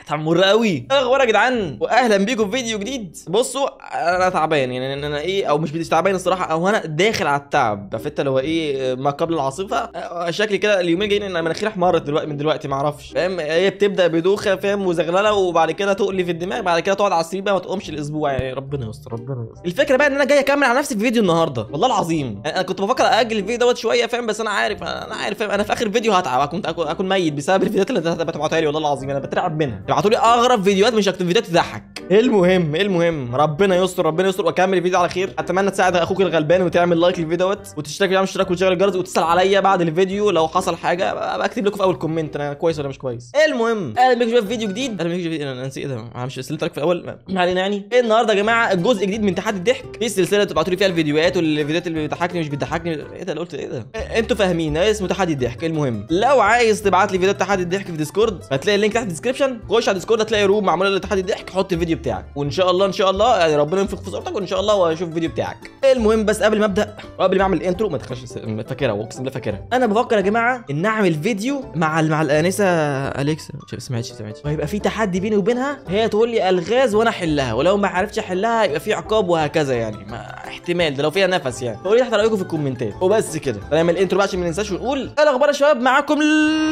طعم مر قوي ايه الاخبار يا جدعان واهلا بيكم في فيديو جديد بصوا انا تعبان يعني انا ايه او مش مش تعبان الصراحه او انا داخل على التعب عرفت اللي هو ايه ما قبل العاصفه آه، شكلي كده اليومين جايين ان مناخيري احمرت دلوقتي من دلوقتي ما اعرفش فاهم هي بتبدا بدوخه فاهم وزغلله وبعد كده تقلي في الدماغ بعد كده تقعد على السرير بقى ما تقومش الاسبوع يعني ربنا يستر ربنا يستر الفكره بقى ان انا جاي اكمل على نفسي في فيديو النهارده والله العظيم يعني انا كنت بفكر اجل الفيديو دوت شويه فاهم بس انا عارف انا عارف فاهم انا في اخر فيديو هتعب اكون اكون, أكون ميت بسبب الفيديوهات اللي بتبعتها لي والله العظيم انا بترعب منها ابعتوا لي اغرب فيديوهات مش اكتر فيديوهات تضحك المهم المهم ربنا يستر ربنا يستر واكمل الفيديو على خير اتمنى تساعد اخوك الغلبان وتعمل لايك للفيديو دوت وتشترك في اشتراك وتشغل الجرس وتسال عليا بعد الفيديو لو حصل حاجه ابقى اكتب لكم في اول كومنت انا كويس ولا مش كويس المهم اهلا بيكم شباب في فيديو جديد اهلا بيكم شباب انا نسيت ايه ده انا مش سلمت في الاول ما علينا يعني إيه النهارده يا جماعه الجزء جديد من تحدي الضحك في السلسله اللي بتبعتوا لي فيها الفيديوهات والفيديوهات اللي بتضحكني مش بتضحكني ايه ده اللي قلت ايه ده إيه انتوا فاهمين اسمه تحدي الضحك المهم لو عايز تبعت لي فيديوهات تحدي الضحك في ديسكورد هتلاقي اللينك تحت الديسكربشن خش على ديسكورد هتلاقي روم معموله لتحدي الضحك حط الفيديو بتاعك وان شاء الله ان شاء الله يعني ربنا ينفخ في صورتك وان شاء الله واشوف الفيديو بتاعك المهم بس قبل ما ابدا وقبل ما اعمل الانترو ما تخش فاكرها اقسم بالله فاكرها انا بفكر يا جماعه ان اعمل فيديو مع مع الانسه اليكسا ما سمعتش سمعتش ويبقى في تحدي بيني وبينها هي تقول لي الغاز وانا احلها ولو ما عرفتش احلها يبقى في عقاب وهكذا يعني ما احتمال ده لو فيها نفس يعني قولوا لي تحت رايكم في الكومنتات وبس كده نعمل الانترو بقى عشان ما ننساش ونقول ايه الاخبار يا شباب معاكم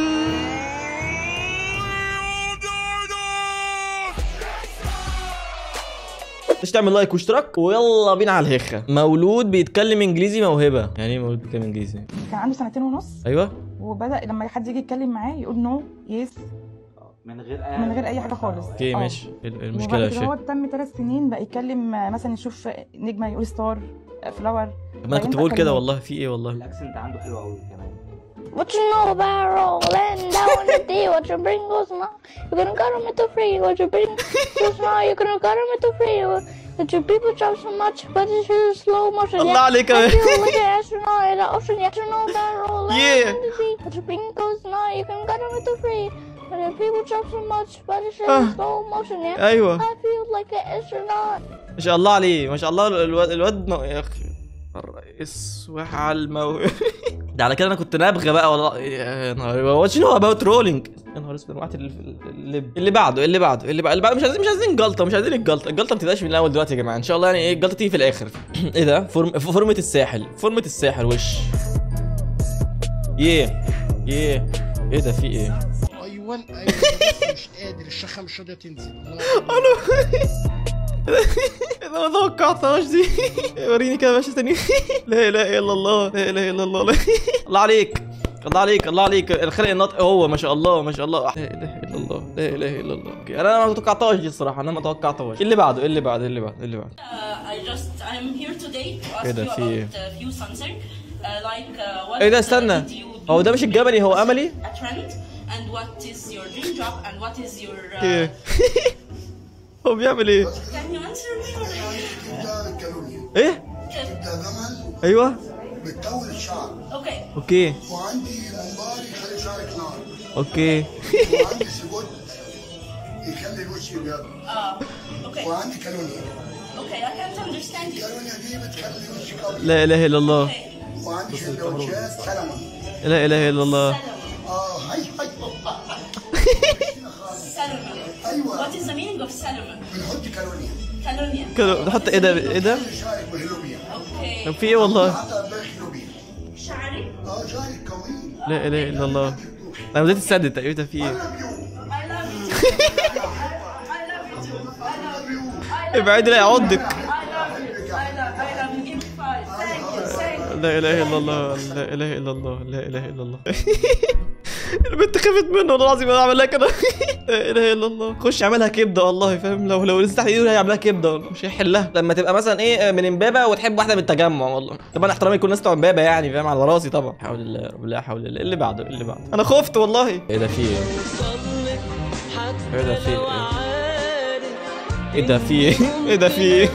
مش تعمل لايك واشتراك ويلا بينا على الهخه مولود بيتكلم انجليزي موهبه يعني ايه مولود بيتكلم انجليزي كان عنده سنتين ونص ايوه وبدا لما حد يجي يتكلم معاه يقول نو يس من غير اي من غير اي حاجه خالص اوكي آه. ماشي إيه المشكله يا وبعد كده هو شيخ تم ثلاث سنين بقى يتكلم آه، مثلا يشوف نجمه يقول ستار فلاور طب ما انا كنت بقول كده والله في ايه والله الاكسنت عنده حلو قوي كمان What you know about rolling down the day? What you bring goes now? You gonna got him into free. What you bring goes now? You gonna got him into free. That your people drop so much, but it's just slow motion. الله yeah. عليك I يا feel like an astronaut in the ocean. Yeah, you know about rolling Yeah. down the sea. What you bring goes now? You gonna got him into free. But your people drop so much, but it's Ah. just slow motion. Yeah. ايوه I feel like an astronaut. ما شاء الله عليه ما شاء الله الواد الواد مو... يا اخي الرئيس وحى المو ده على كده انا كنت نابغه بقى والله يا نهار واتش نو اباوت رولينج يا نهار اسود وقعت اللي اللي بعده اللي بعده اللي بعده اللي بعده مش عايزين مش عايزين جلطه مش عايزين الجلطه الجلطه ما تبقاش من الاول دلوقتي يا جماعه ان شاء الله يعني ايه الجلطه تيجي في الاخر ايه ده فورم فورمه الساحل فورمه الساحل وش يه يه ايه ده في ايه ايوه ايوه بس مش قادر الشخه مش راضيه تنزل الله انا ما توقعتهاش دي وريني كده ماشي تاني لا اله الا الله لا اله الا الله لا الله عليك الله عليك الله عليك الخلق الناطق هو ما شاء الله ما شاء الله لا اله الا الله لا اله الا الله أوكي. انا ما توقعتهاش دي الصراحه انا ما توقعتهاش إيه اللي بعده إيه اللي بعده إيه اللي بعده إيه اللي بعده Uh, I just I'm here today to ask إيه ده you في إيه؟ about a few something uh, like uh, what ايه ده uh, استنى did you do هو ده مش الجبلي هو املي a trend and what is your dream job and what is your uh, ايه هو بيعمل ايه can you answer me or ده الكالوريا ايه ده جمل ايوه بتطول الشعر okay اوكي وعندي منبار يخلي شعرك نار اوكي وعندي سجود يخلي الوش ابيض uh, okay وعندي كالوريا okay I can't understand you الكالوريا دي بتخلي وشك ابيض لا اله الا الله okay وعندي سندوتشات سلمون لا اله الا الله اه هاي هاي Salomon ايوه what is the meaning of Salomon بنحط كالوريا Calonia كده نحط ايه ده ايه ده خلي شعرك بهلوبيا okay طب في ايه والله حتى بهلوبيا شعري اه شعرك قوي لا اله الا الله انا بديت تصدق تقريبا في ايه I love you too I love you too I love you I love ابعد لا يعضك I love you I love I love you give me five thank you thank you لا اله الا الله لا اله الا الله لا اله الا الله البنت خافت منه والله العظيم انا اعمل لها كده لا اله الا الله خش اعملها كبده والله فاهم لو لو لسه تحت ايده هيعملها كبده والله مش هيحلها لما تبقى مثلا ايه من امبابه وتحب واحده من التجمع والله طبعا احترامي لكل الناس بتوع امبابه يعني فاهم على راسي طبعا حول الله رب لا حول الله اللي بعده اللي بعده انا خفت والله ايه ده في ايه ايه ده في ايه ايه ده في ايه ايه ده في ايه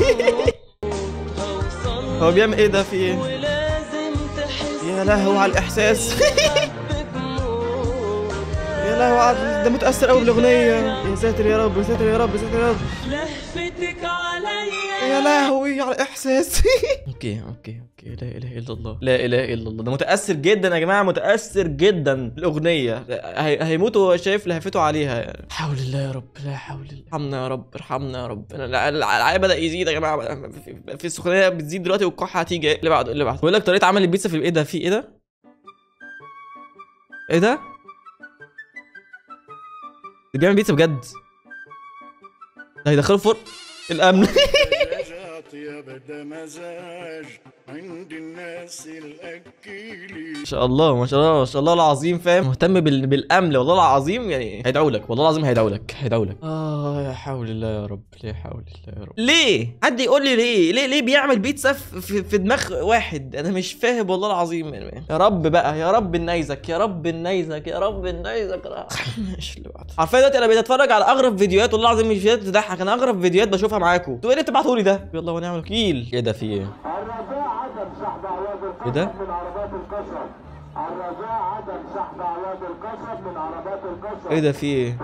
هو بيعمل ايه ده في ايه يا لهوي على الاحساس يا لهوي عاد- ده متاثر قوي بالاغنيه يا ساتر يا رب يا ساتر يا رب يا ساتر يا رب لهفتك عليا يا لهوي على احساسي اوكي اوكي اوكي لا اله الا الله لا اله الا الله ده متاثر جدا يا جماعه متاثر جدا بالاغنيه هي... هيموت وهو شايف لهفته عليها يعني. حول الله يا رب لا حول الله ارحمنا يا رب ارحمنا يا رب أنا- الع- الع- العيب بدا يزيد يا جماعه في- في السخونيه بتزيد دلوقتي والكحه هتيجي اللي بعده اللي بعده بيقول لك طريقه عمل البيتزا في ايه ده في ايه ده ايه ده ده بيعمل بيتزا بجد ده هيدخله فرن الامن مزاج طيب ده مزاج عند الناس الاكيلين ما شاء الله ما شاء الله ما شاء الله العظيم فاهم مهتم بال... بالامن والله العظيم يعني هيدعوا لك والله العظيم هيدعوا لك هيدعوا لك اه يا حول الله يا رب لا حول الله يا رب ليه حد يقول لي ليه ليه ليه بيعمل بيتزا في, في, في دماغ واحد انا مش فاهم والله العظيم يعني يا رب بقى يا رب نيزك يا رب نيزك يا رب نيزك ماشي اللي بعده عارفين دلوقتي انا بقيت اتفرج على اغرب فيديوهات والله العظيم مش فيديوهات تضحك انا اغرب فيديوهات بشوفها معاكم انتوا ايه اللي بتبعتوا لي ده يلا ونعمل كيل ايه ده في ايه ايه ده ايه ده في ايه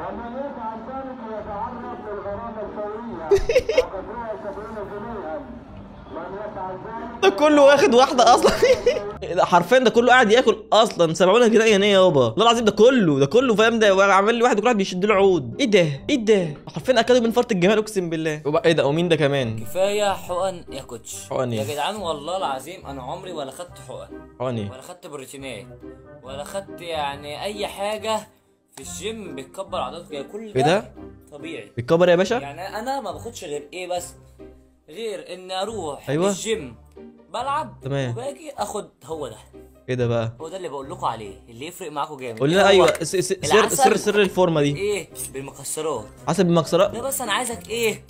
ده كله واخد واحدة أصلا ده حرفيا ده كله قاعد ياكل أصلا 70 جنيه يعني يابا والله العظيم ده كله ده كله فاهم ده عمال لي واحد كل واحد بيشد له عود إيه ده إيه ده حرفيا أكلوا من فرط الجمال أقسم بالله وبقى إيه ده ومين ده كمان كفايه حقن يا كوتش حقن إيه؟ يا جدعان والله العظيم انا عمري ولا خدت حقن حقني ولا خدت بروتينات ولا خدت يعني اي حاجه في الجيم بتكبر عضلات كل إيه ده؟ طبيعي بيتكبر يا باشا يعني انا ما باخدش غير ايه بس غير اني اروح أيوة. الجيم بلعب تمام. وباجي اخد هو ده إيه ده بقى هو ده اللي بقول لكم عليه اللي يفرق معاكم جامد قول لنا هو أيوه س- س- سر العسل. سر سر الفورمة دي ايه بالمكسرات حسب المكسرات ده بس انا عايزك ايه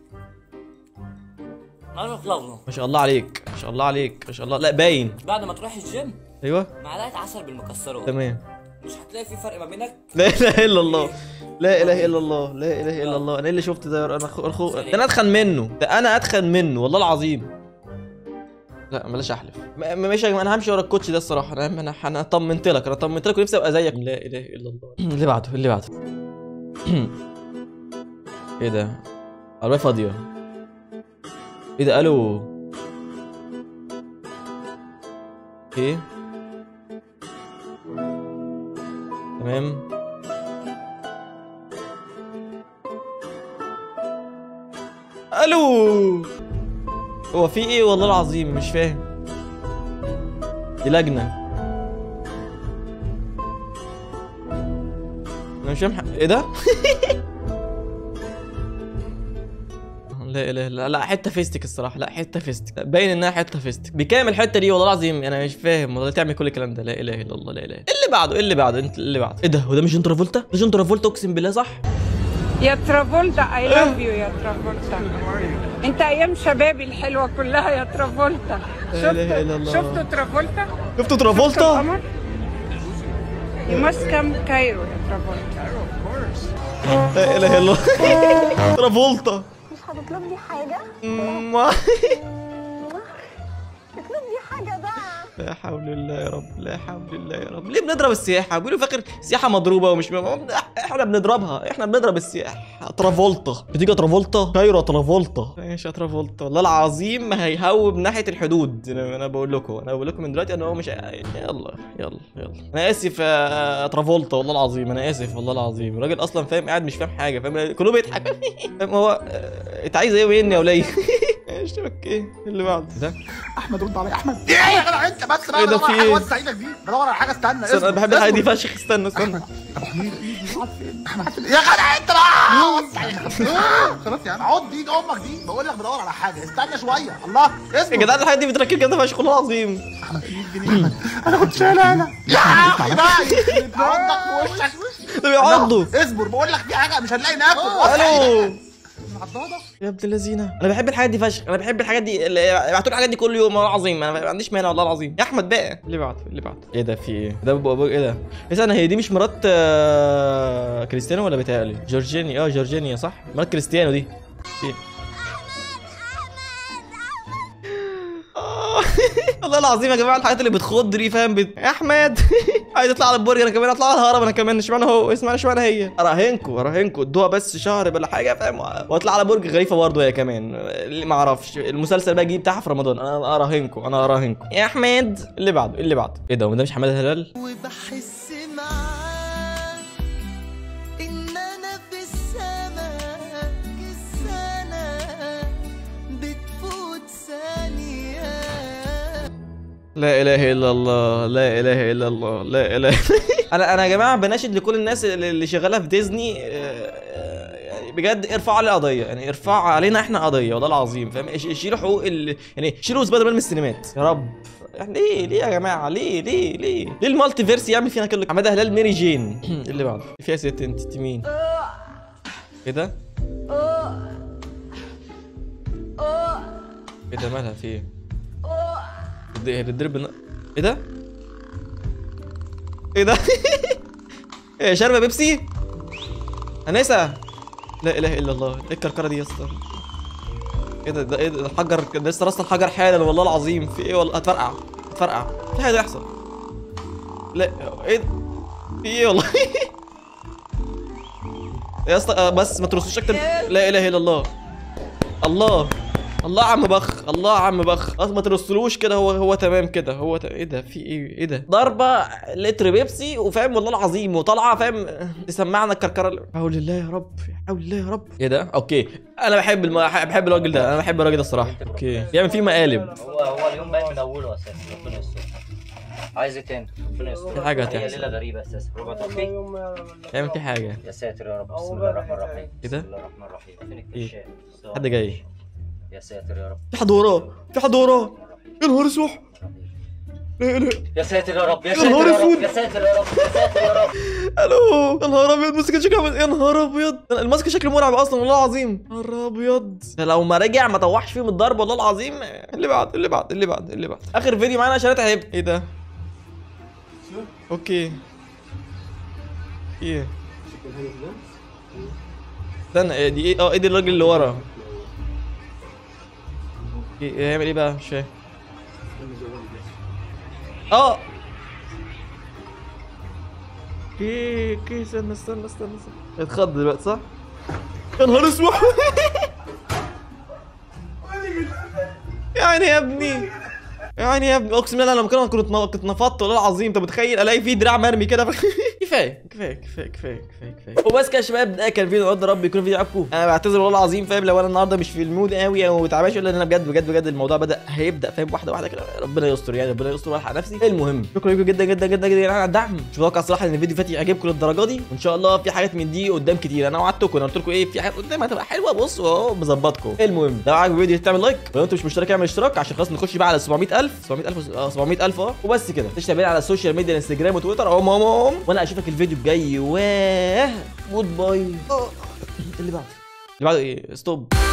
عايزك لغمه ما شاء الله عليك ما شاء الله عليك ما شاء الله لا باين بعد ما تروح الجيم أيوه معلقه عسل بالمكسرات تمام مش هتلاقي في فرق ما بينك لا اله الا الله لا اله الا الله لا اله الا الله انا ايه اللي شفت ده انا خو... خو... ده انا اتخن منه ده انا اتخن منه والله العظيم لا بلاش احلف ما- ما- ماشي يا جماعه انا همشي ورا الكوتش ده الصراحه انا انا انا طمنت لك انا طمنت لك ونفسي ابقى زيك لا اله الا الله اللي بعده اللي بعده ايه ده عربيه فاضيه ايه ده الو ايه تمام الو هو في ايه والله العظيم مش فاهم دي لجنه انا مش فاهم ح- ايه ده لا اله الا لا حته فيستك الصراحه لا حته فيستك باين انها حته فيستك بكام الحته دي والله العظيم انا مش فاهم والله تعمل كل الكلام ده لا اله الا الله لا اله إيه اللي بعده إيه اللي بعده انت اللي بعده ايه ده هو ده مش جون ترافولتا ده جون ترافولتا اقسم بالله صح يا ترافولتا اي لاف يو يا ترافولتا انت ايام شبابي الحلوه كلها يا ترافولتا لا إله إلا الله. شفتوا ترافولتا شفتوا ترافولتا القمر You must come كايرو يا ترافولتا لا اله الا الله ترافولتا مش هتطلب لي حاجة؟ ما- اطلب لي حاجة بقى لا حول الله يا رب لا حول الله يا رب ليه بنضرب السياحه بيقولوا فاكر السياحه مضروبه ومش م... احنا بنضربها احنا بنضرب السياحه ترافولتا بتيجي ترافولتا كايرو ترافولتا ماشي يا ترافولتا والله العظيم ما هيهوب ناحيه الحدود انا أنا بقول لكم انا بقول لكم من دلوقتي ان هو مش يلا يلا يلا انا اسف يا ترافولتا والله العظيم انا اسف والله العظيم الراجل اصلا فاهم قاعد مش فاهم حاجه فاهم كله بيضحك فاهم هو آه، انت عايز ايه مني يا وليه ماشي اوكي اللي بعده ده احمد رد عليا احمد ايه يا جدع انت بس بقى إيه ده بدور في على إيه؟ حاجه وسع ايدك دي بدور على حاجه استنى استنى، انا اصبر، بحب الحاجه دي اصبر. فشخ استنى استنى ابو حميد ايدي اقعد فين احمد يا جدع انت بقى وسع ايدك. آه، خلاص يا عم عض ايد امك دي بقول لك بدور على حاجه استنى شويه الله اصبر يا جدعان الحاجات دي بتركب كده فشخ والله العظيم احمد 100 جنيه احمد انا كنت شايلها انا يا اخي بقى يخرب عضك في وشك ده بيعضوا اصبر بقول لك في حاجه مش هنلاقي ناكل وسع الو ايدك. عضاضه يا ابن اللذينه انا بحب الحاجات دي فشخ انا بحب الحاجات دي اللي- ابعتوا لي الحاجات دي كل يوم والله العظيم انا ما عنديش مانع والله العظيم يا احمد بقى اللي بعده اللي بعده ايه ده في ايه ده بقى بقى ايه ده استنى هي دي مش مرات آه، كريستيانو ولا بيتهيألي جورجينيا اه جورجينيا صح مرات كريستيانو دي ايه آه. والله العظيم يا جماعه الحاجات اللي بتخض دي فاهم بت... يا احمد عايز اطلع على البرج انا كمان اطلع على الهرم انا كمان اشمعنى هو اسمع اشمعنى هي اراهنكو اراهنكو ادوها بس شهر ولا حاجه فاهم واطلع على برج خليفه برضه هي كمان اللي ما اعرفش المسلسل بقى يجي بتاعها في رمضان انا اراهنكو انا اراهنكو يا احمد اللي بعده اللي بعده ايه ده هو ده مش حماده هلال وبحس معاك ان انا في السماء السنة بتفوت ثانية لا اله الا الله لا اله الا الله لا اله انا انا يا جماعه بناشد لكل الناس اللي اللي شغاله في ديزني آه، آه، يعني بجد ارفعوا علينا قضيه يعني ارفعوا علينا احنا قضيه والله العظيم فاهم إيش- شيلوا حقوق ال... يعني شيلوا سبايدر مان من السينمات يا رب يعني ليه ليه يا جماعه ليه ليه ليه ليه المالتي فيرس يعمل فينا كل حماده هلال ميري جين اللي بعده فيها ست انت انت مين ايه ده ايه ده مالها في ايه هي بتضرب الن- ايه ده ايه ده ايه شاربه بيبسي انسه لا اله الا الله ايه الكركره دي يا اسطى ايه ده ده ايه ده الحجر ده لسه راس الحجر حالا والله العظيم في ايه والله هتفرقع هتفرقع في حاجه يحصل لا ايه ده في ايه والله يا اسطى آه، بس ما ترصوش اكتر لا اله الا الله الله الله يا عم بخ الله يا عم بخ خلاص ما ترسلوش كده هو هو تمام كده هو ت... ايه ده في ايه ايه ده ضربه لتر بيبسي وفاهم والله العظيم وطالعه فاهم تسمعنا الكركره اللي- حول الله يا رب حول الله يا رب ايه ده اوكي انا بحب الم... بحب الراجل ده انا بحب الراجل ده الصراحه اوكي بيعمل فيه مقالب هو هو اليوم باين من اوله اساسا ربنا يستر عايز ايه تاني ربنا يستر في حاجة هي هتحصل. ليله غريبه اساسا ربع توفيق بيعمل فيه حاجه يا ساتر يا رب بسم الله الرحمن الرحيم ايه ده؟ بسم الله الرحمن الرحيم فين ايه الكشاف حد جاي يا ساتر يا رب في حد وراه في حد وراه يا نهار اسود لا اله يا ساتر يا رب يا يا ساتر نهار يا رب اسود. يا ساتر يا رب يا ساتر يا رب الو يا نهار ابيض ماسك شكله عامل- يا نهار ابيض الماسك شكله مرعب اصلا والله العظيم يا نهار ابيض ده لو ما رجع ما طوحش فيه من الضرب والله العظيم اللي بعد اللي بعد اللي بعد اللي بعد اخر فيديو معانا عشان اتعب ايه ده اوكي ايه استنى إيه دي ايه اه ايه دي الراجل اللي ورا ايه يعمل ايه بقى مش فاهم اه اوكي اوكي استنى استنى استنى استنى اتخض دلوقتي صح؟ يا نهار اسود يعني يا ابني يعني يا ابني اقسم بالله انا لما كنت كنت كنت نفضت والله العظيم انت متخيل الاقي فيه دراع مرمي كده ف... كفايه كفايه كفايه كفايه كفايه كفايه وبس كده يا شباب ده كان فيديو النهارده رب يكون فيديو عجبكم انا بعتذر والله العظيم فاهم لو انا النهارده مش في المود قوي او تعبان شويه لان انا بجد بجد بجد الموضوع بدا هيبدا فاهم واحده واحده كده ربنا يستر يعني ربنا يستر والحق نفسي المهم شكرا لكم جدا جدا جدا جدا على الدعم مش متوقع الصراحه ان الفيديو فاتي يعجبكم للدرجه دي وان شاء الله في حاجات من دي قدام كتير انا وعدتكم انا قلت لكم ايه في حاجات قدام هتبقى حلوه بصوا اهو مظبطكم المهم لو عجبك الفيديو تعمل لايك ولو انت مش مشترك اعمل اشتراك عشان خلاص نخش بقى على 700000 700000 اه 700000 اه وبس كده تتابعني على السوشيال ميديا انستجرام وتويتر اهو ماما وانا اشوفك الفيديو الجاي واه جود باي اللي بعده اللي بعده ايه ستوب